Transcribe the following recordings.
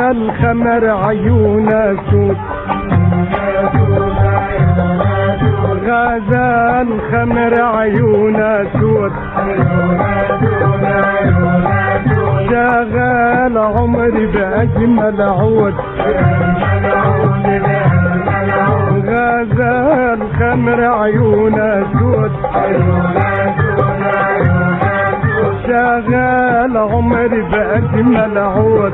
غزال خمر عيونه سود غزال خمر عيونه سود شغال عمري بأجمل عود غزال خمر عيونه سود شغال عمري بأجمل عود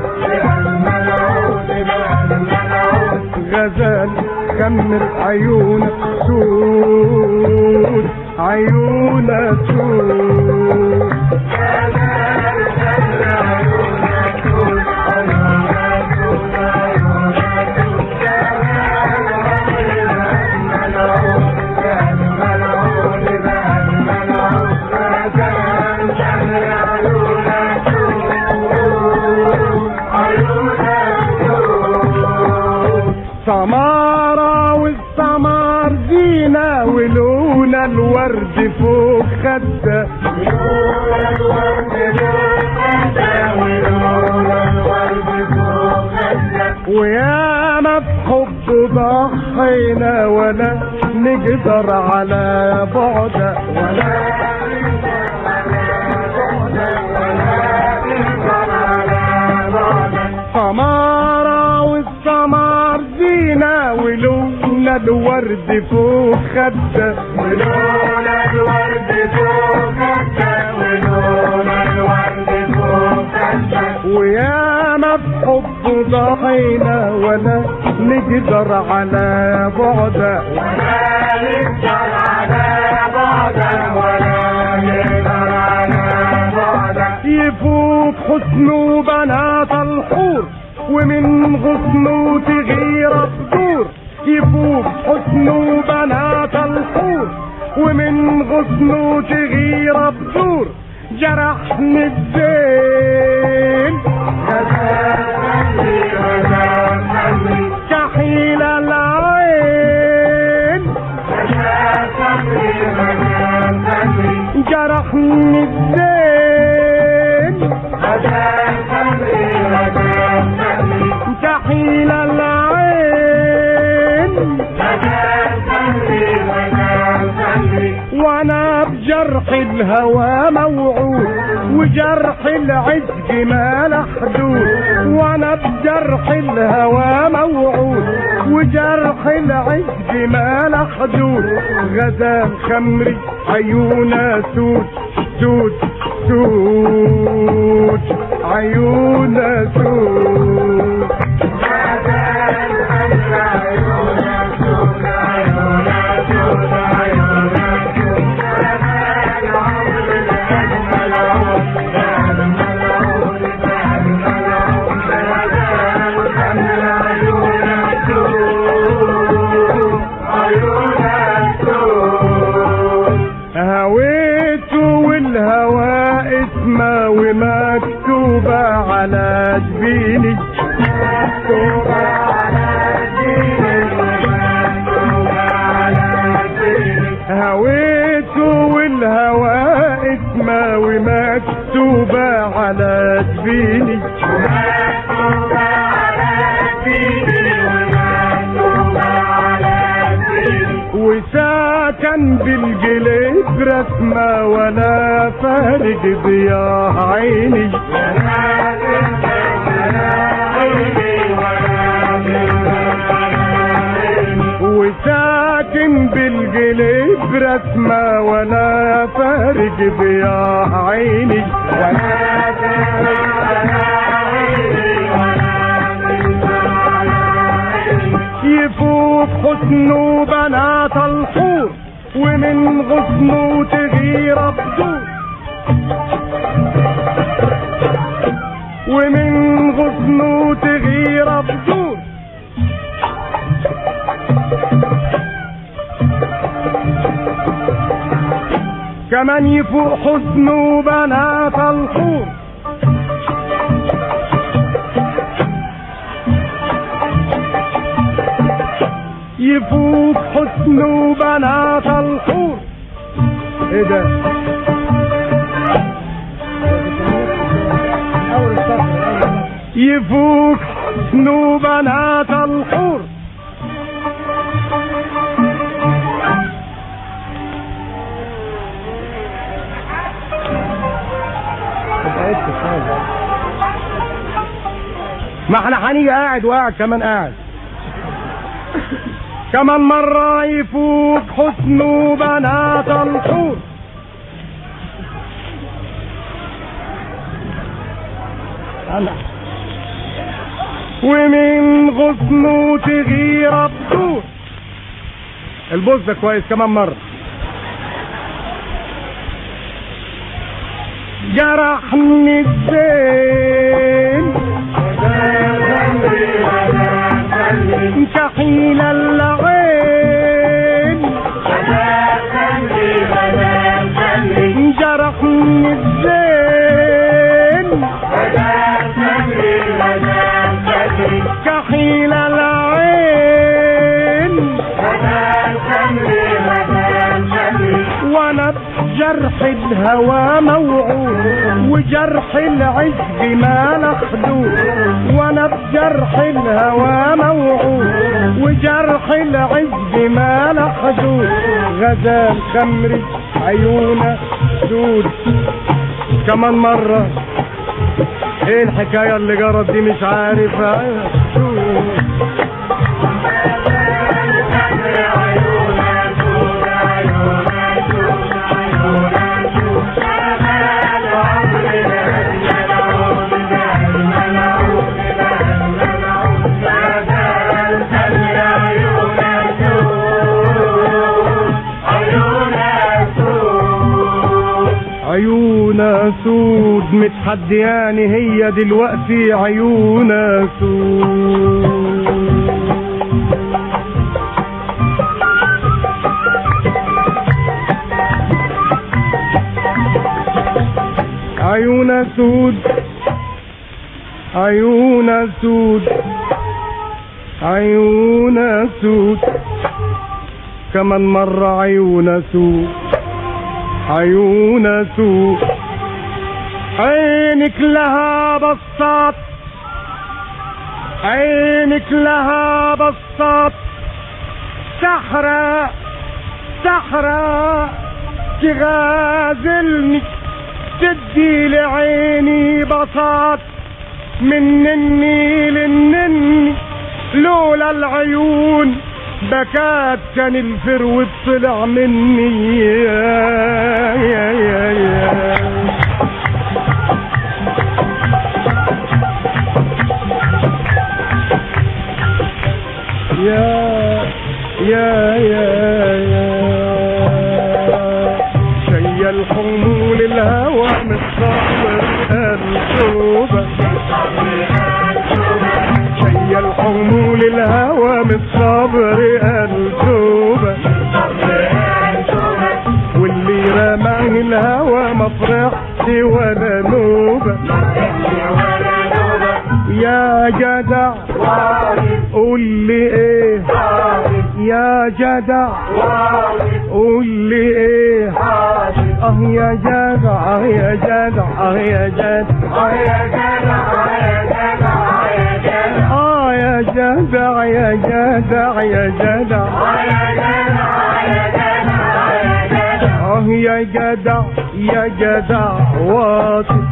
غزال خمر عيون سود عيون سود سمارة والسمار زينة ولون الورد فوق خده وياما في حب ضحينا ولا نقدر على بعده ولا سمارة والسمار زينة ولون الورد فوق خده ولون الورد فوق خده ولون الورد فوق خده وياما في حب ضحينا ولا نقدر على بعده ولا نقدر على بعده ولا نقدر على بعده يفوق حسنه بنات الحور ومن غصنه تغير الدور يفوق حسنه بنات الحور ومن غصنه تغير الدور جرحني الزين كحيل العين جرحني الزين كحيل العين وانا بجرح الهوى موعود وجرح العشق ما له حدود وانا بجرح الهوى موعود وجرح العشق ما له حدود غزال خمري عيونه سود سود سود عيونه سود هويته والهوى اسمه ومكتوبة على جبيني هويته والهوى اسمه ومكتوبة على جبيني وساكن بالقلب رسمة ولا فارق ضياء عيني وساكن بالقلب رسمة ولا فارق ضياء عيني يفوق حسنه بنات الحور ومن غصنه تغير الدور ومن غصنه تغير الدور كمان يفوق حسنه بنات الحور يفوق حسنه بنات الحور ايه ده يفوق حسن بنات الحور ما احنا هنيجي قاعد وقاعد كمان قاعد كمان مرة يفوق حسن بنات الحور أنا. ومن غصنه تغير بطور البوز ده كويس كمان مرة جرحني الزين كحيل العين جرحني الزين كحيل العين وانا بجرح الهوى موعود وجرح العز ما لخدود وانا بجرح الهوى موعود وجرح العز ما لخدود غزال خمري عيونه سود كمان مرة ايه الحكاية اللي جرت دي مش عارف شو عيونا سود متحدياني هي دلوقتي عيونا سود عيونا سود عيونا سود عيونا سود كمان مرة عيونا سود عيون سوء عينك لها بصات عينك لها بصات سحرة سحرة تغازلني تدي لعيني بساط من النيل النني لولا العيون بكات كان الفرو طلع مني يا يا يا يا يا يا يا يا شي الحمول الهوى متصبر التوبة شي الحمول الهوى متصبر التوبة واللي رماه الهوى ما فرحت ولا نوبة يا جدع قول لي ايه يا جدع قول لي ايه اه يا جدع اه يا جدع اه يا جدع اه يا جدع يا جدع يا جدع اه يا جدع يا جدع واطي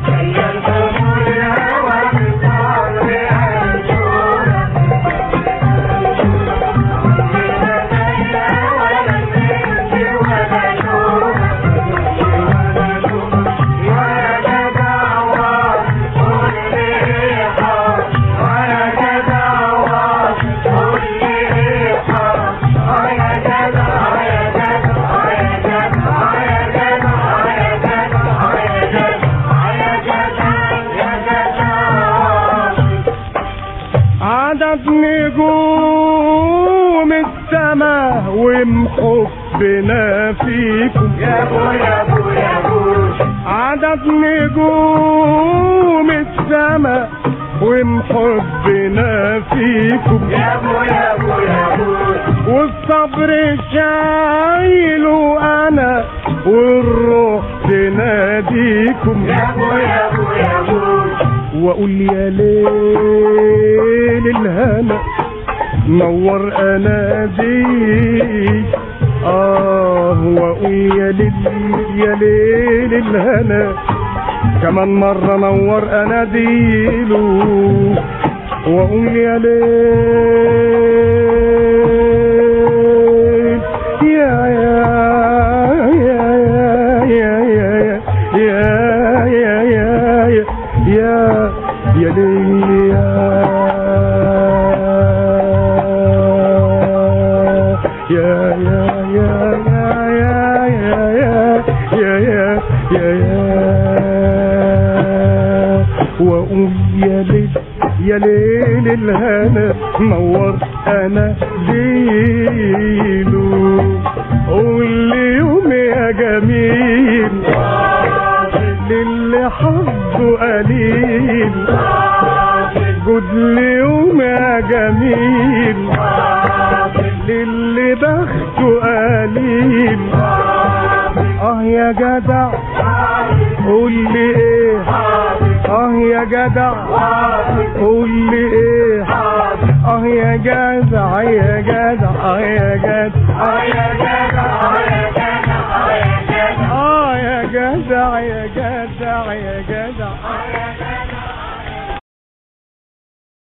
عدد نجوم السماء ومحب بنا فيكم يا ابو يا ابو يا ابو عدد نجوم السماء ومحبنا فيكم يا ابو يا ابو يا ابو والصبر شايله انا والروح تناديكم يا ابو يا ابو يا ابو واقول يا ليل الهنا نور اناديك اه واقول يا ليل يا ليل الهنا كمان مرة نور اناديله واقول يا ليل يا يا يا يا يا يا يا يا يا يا يا ليل يا يا يا يا يا يا يا يا يا يا واقول يا ليل يا ليل الهنا نور انا ليله قول لي يوم يا جميل للي حظه قليل جود لي يوم يا جميل للي بخته قليل اه يا جدع قول لي ايه اه يا جدع قول لي ايه اه يا جدع يا جدع اه يا جدع اه يا جدع اه يا جدع اه يا جدع اه يا جدع يا جدع يا جدع